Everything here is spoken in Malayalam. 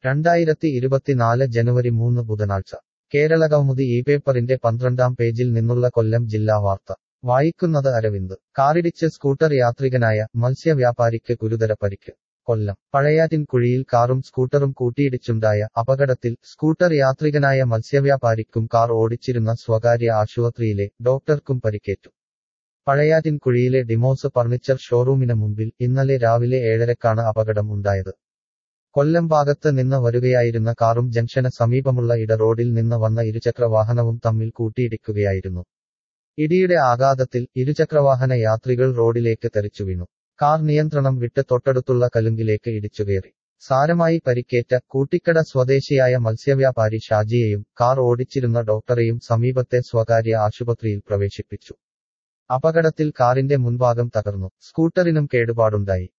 രണ്ടായിരത്തി ഇരുപത്തിനാല് ജനുവരി മൂന്ന് ബുധനാഴ്ച കേരളകൗമുദി ഈ പേപ്പറിന്റെ പന്ത്രണ്ടാം പേജിൽ നിന്നുള്ള കൊല്ലം ജില്ലാ വാർത്ത വായിക്കുന്നത് അരവിന്ദ് കാറിടിച്ച് സ്കൂട്ടർ യാത്രികനായ മത്സ്യവ്യാപാരിക്ക് ഗുരുതര പരിക്ക് കൊല്ലം പഴയാറ്റിൻകുഴിയിൽ കാറും സ്കൂട്ടറും കൂട്ടിയിടിച്ചുണ്ടായ അപകടത്തിൽ സ്കൂട്ടർ യാത്രികനായ മത്സ്യവ്യാപാരിക്കും കാർ ഓടിച്ചിരുന്ന സ്വകാര്യ ആശുപത്രിയിലെ ഡോക്ടർക്കും പരിക്കേറ്റു പഴയാറ്റിൻകുഴിയിലെ ഡിമോസ് ഫർണിച്ചർ ഷോറൂമിന് മുമ്പിൽ ഇന്നലെ രാവിലെ ഏഴരക്കാണ് അപകടം ഉണ്ടായത് കൊല്ലം ഭാഗത്ത് നിന്ന് വരികയായിരുന്ന കാറും ജംഗ്ഷന് സമീപമുള്ള ഇട റോഡിൽ നിന്ന് വന്ന ഇരുചക്രവാഹനവും തമ്മിൽ കൂട്ടിയിടിക്കുകയായിരുന്നു ഇടിയുടെ ആഘാതത്തിൽ ഇരുചക്രവാഹന യാത്രികൾ റോഡിലേക്ക് തെറിച്ചു വീണു കാർ നിയന്ത്രണം വിട്ട് തൊട്ടടുത്തുള്ള കലുങ്കിലേക്ക് ഇടിച്ചുകയറി സാരമായി പരിക്കേറ്റ കൂട്ടിക്കട സ്വദേശിയായ മത്സ്യവ്യാപാരി ഷാജിയെയും കാർ ഓടിച്ചിരുന്ന ഡോക്ടറെയും സമീപത്തെ സ്വകാര്യ ആശുപത്രിയിൽ പ്രവേശിപ്പിച്ചു അപകടത്തിൽ കാറിന്റെ മുൻഭാഗം തകർന്നു സ്കൂട്ടറിനും കേടുപാടുണ്ടായി